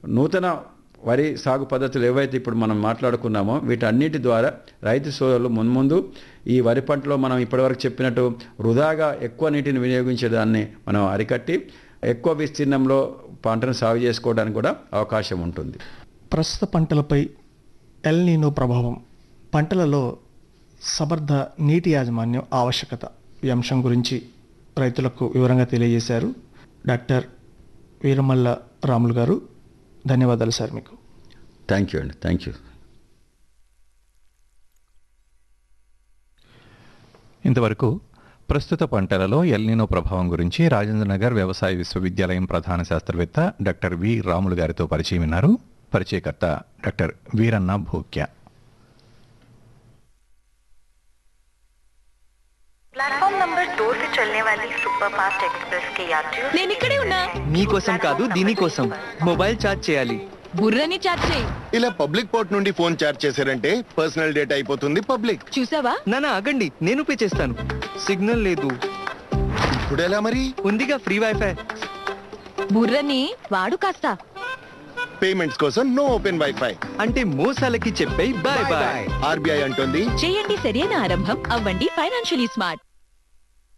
నూతన వరి సాగు పద్ధతులు ఏవైతే ఇప్పుడు మనం మాట్లాడుకున్నామో వీటన్నిటి ద్వారా రైతు సోదరులు మున్ముందు ఈ వరి పంటలో మనం ఇప్పటివరకు చెప్పినట్టు వృధాగా ఎక్కువ నీటిని వినియోగించేదాన్ని మనం అరికట్టి ఎక్కువ విస్తీర్ణంలో పంటను సాగు చేసుకోవడానికి కూడా అవకాశం ఉంటుంది ప్రస్తుత పంటలపై ఎల్ నీనో ప్రభావం పంటలలో సమర్థ నీటి యాజమాన్యం ఆవశ్యకత ఈ అంశం గురించి రైతులకు వివరంగా తెలియజేశారు డాక్టర్ వీరమల్ల రాములు గారు ధన్యవాదాలు సార్ మీకు థ్యాంక్ యూ అండి థ్యాంక్ యూ ఇంతవరకు ప్రస్తుత పంటలలో ఎల్నినో ప్రభావం గురించి రాజేంద్రనగర్ వ్యవసాయ విశ్వవిద్యాలయం ప్రధాన శాస్త్రవేత్త డాక్టర్ వి రాములు గారితో పరిచయం విన్నారు పరిచయకర్త doctor Veeranna Bhokya platform number दो से चलने वाली सुपरफास्ट एक्सप्रेस के यात्रियों నేను ఇక్కడే ఉన్నా మీకోసం కాదు దీనికోసం మొబైల్ ఛార్జ్ చేయాలి బుర్రని చాట్ చేయి ఇలా పబ్లిక్ పోర్ట్ నుండి ఫోన్ చార్జ్ చేశారంటే పర్సనల్ డేటా అయిపోతుంది పబ్లిక్ చూసావా నానా ఆగండి నేను పే చేస్తాను సిగ్నల్ లేదు ఇప్పుడు ఎలా మరి ఉందిగా ఫ్రీ వైఫై బుర్రని వాడు కాస్త పేమెంట్స్ కోసం నో ఓపెన్ వైఫై అంటే మోసాలకి చెప్పే బాయ్ బాయ్ ఆర్బీఐ అంటుంది చేయండి సరైన ఆరంభం అవ్వండి ఫైనాన్షియలీ స్మార్ట్